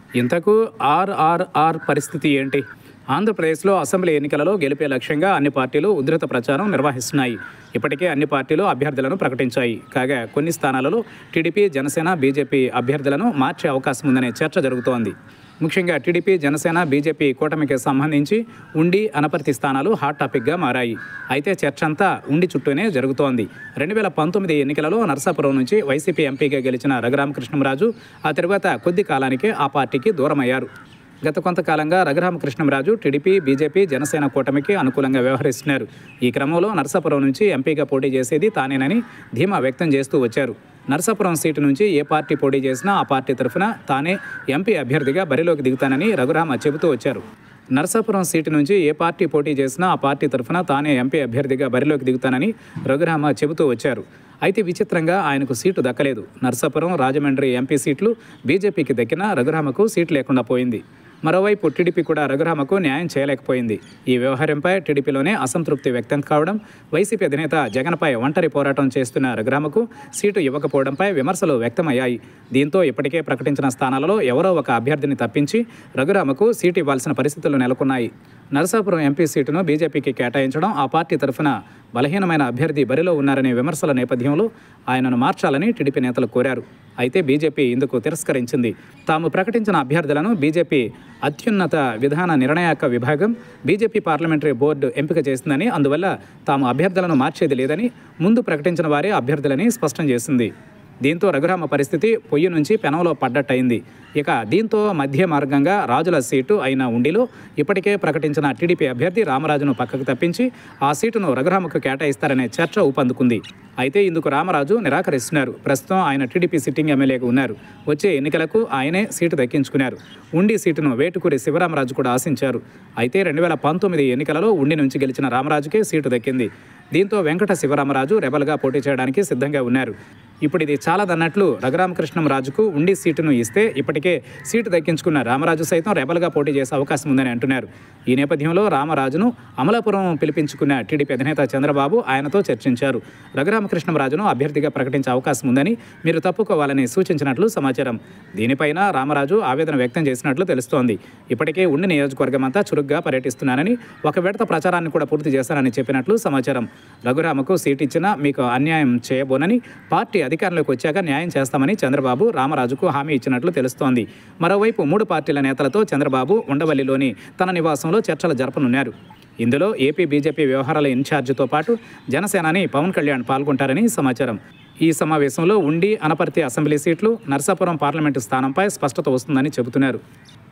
ఇంతకు ఆర్ఆర్ఆర్ పరిస్థితి ఏంటి ఆంధ్రప్రదేశ్లో అసెంబ్లీ ఎన్నికలలో గెలిపే లక్ష్యంగా అన్ని పార్టీలు ఉధృత ప్రచారం నిర్వహిస్తున్నాయి ఇప్పటికే అన్ని పార్టీలు అభ్యర్థులను ప్రకటించాయి కాగా కొన్ని స్థానాలలో టీడీపీ జనసేన బీజేపీ అభ్యర్థులను మార్చే అవకాశం ఉందనే చర్చ జరుగుతోంది ముఖ్యంగా టీడీపీ జనసేన బీజేపీ కూటమికి సంబంధించి ఉండి అనపర్తి స్థానాలు హాట్ టాపిక్గా మారాయి అయితే చర్చ అంతా ఉండి చుట్టూనే జరుగుతోంది రెండు వేల పంతొమ్మిది ఎన్నికలలో నరసాపురం నుంచి వైసీపీ ఎంపీగా గెలిచిన రఘురామకృష్ణంరాజు ఆ తర్వాత కొద్ది కాలానికే ఆ పార్టీకి దూరమయ్యారు గత కొంతకాలంగా రఘురామకృష్ణంరాజు టీడీపీ బీజేపీ జనసేన కూటమికి అనుకూలంగా వ్యవహరిస్తున్నారు ఈ క్రమంలో నరసాపురం నుంచి ఎంపీగా పోటీ చేసేది తానేనని ధీమా వ్యక్తం చేస్తూ వచ్చారు నరసాపురం సీటు నుంచి ఏ పార్టీ పోటీ చేసినా ఆ పార్టీ తరఫున తానే ఎంపీ అభ్యర్థిగా బరిలోకి దిగుతానని రఘురామ చెబుతూ వచ్చారు నరసాపురం సీటు నుంచి ఏ పార్టీ పోటీ చేసినా ఆ పార్టీ తరఫున తానే ఎంపీ అభ్యర్థిగా బరిలోకి దిగుతానని రఘురామ చెబుతూ వచ్చారు అయితే విచిత్రంగా ఆయనకు సీటు దక్కలేదు నరసాపురం రాజమండ్రి ఎంపీ సీట్లు బీజేపీకి దక్కినా రఘురామకు సీటు లేకుండా పోయింది మరోవైపు టీడీపీ కూడా రఘురామకు న్యాయం చేయలేకపోయింది ఈ వ్యవహారంపై టీడీపీలోనే అసంతృప్తి వ్యక్తం కావడం వైసీపీ అధినేత జగన్పై ఒంటరి పోరాటం చేస్తున్న రఘురామకు సీటు ఇవ్వకపోవడంపై విమర్శలు వ్యక్తమయ్యాయి దీంతో ఇప్పటికే ప్రకటించిన స్థానాలలో ఎవరో ఒక అభ్యర్థిని తప్పించి రఘురామకు సీటు ఇవ్వాల్సిన పరిస్థితులు నెలకొన్నాయి నరసాపురం ఎంపీ సీటును బీజేపీకి కేటాయించడం ఆ పార్టీ తరఫున బలహీనమైన అభ్యర్థి బరిలో ఉన్నారనే విమర్శల నేపథ్యంలో ఆయనను మార్చాలని టీడీపీ నేతలు కోరారు అయితే బీజేపీ ఇందుకు తిరస్కరించింది తాము ప్రకటించిన అభ్యర్థులను బీజేపీ అత్యున్నత విధాన నిర్ణాయక విభాగం బీజేపీ పార్లమెంటరీ బోర్డు ఎంపిక చేసిందని అందువల్ల తాము అభ్యర్థులను మార్చేది లేదని ముందు ప్రకటించిన వారే అభ్యర్థులని స్పష్టం చేసింది దీంతో రఘురామ పరిస్థితి పొయ్యి నుంచి పెనంలో పడ్డట్టయింది ఇక దీంతో మధ్య మార్గంగా రాజుల సీటు అయిన ఉండిలో ఇప్పటికే ప్రకటించిన టీడీపీ అభ్యర్థి రామరాజును పక్కకు తప్పించి ఆ సీటును రఘురామకు కేటాయిస్తారనే చర్చ ఊపందుకుంది అయితే ఇందుకు రామరాజు నిరాకరిస్తున్నారు ప్రస్తుతం ఆయన టీడీపీ సిట్టింగ్ ఎమ్మెల్యేగా ఉన్నారు వచ్చే ఎన్నికలకు ఆయనే సీటు దక్కించుకున్నారు ఉండి సీటును వేటుకూరి శివరామరాజు కూడా ఆశించారు అయితే రెండు వేల పంతొమ్మిది ఎన్నికలలో ఉండి నుంచి గెలిచిన రామరాజుకే సీటు దక్కింది దీంతో వెంకట శివరామరాజు రెబల్గా పోటీ చేయడానికి సిద్ధంగా ఉన్నారు ఇప్పుడు ఇది చాలదన్నట్లు రఘురామకృష్ణం రాజుకు ఉండి సీటును ఇస్తే ఇప్పటికే సీటు దక్కించుకున్న రామరాజు సైతం రెబల్గా పోటీ చేసే అవకాశం ఉందని అంటున్నారు ఈ నేపథ్యంలో రామరాజును అమలాపురం పిలిపించుకున్న టీడీపీ అధినేత చంద్రబాబు ఆయనతో చర్చించారు రఘురామకృష్ణంరాజును అభ్యర్థిగా ప్రకటించే అవకాశం ఉందని మీరు తప్పుకోవాలని సూచించినట్లు సమాచారం దీనిపైన రామరాజు ఆవేదన వ్యక్తం చేసినట్లు తెలుస్తోంది ఇప్పటికే ఉండి నియోజకవర్గం అంతా చురుగ్గా పర్యటిస్తున్నానని ఒక విడత ప్రచారాన్ని కూడా పూర్తి చేశానని చెప్పినట్లు సమాచారం రఘురామకు సీట్ ఇచ్చినా మీకు అన్యాయం చేయబోనని పార్టీ అధికారంలోకి వచ్చాక న్యాయం చేస్తామని చంద్రబాబు రామరాజుకు హామీ ఇచ్చినట్లు తెలుస్తోంది మరోవైపు మూడు పార్టీల నేతలతో చంద్రబాబు ఉండవల్లిలోని తన నివాసంలో చర్చలు జరపనున్నారు ఇందులో ఏపీ బీజేపీ వ్యవహారాల ఇన్ఛార్జితో పాటు జనసేనాని పవన్ కళ్యాణ్ పాల్గొంటారని సమాచారం ఈ సమావేశంలో ఉండి అనపర్తి అసెంబ్లీ సీట్లు నర్సాపురం పార్లమెంటు స్థానంపై స్పష్టత వస్తుందని చెబుతున్నారు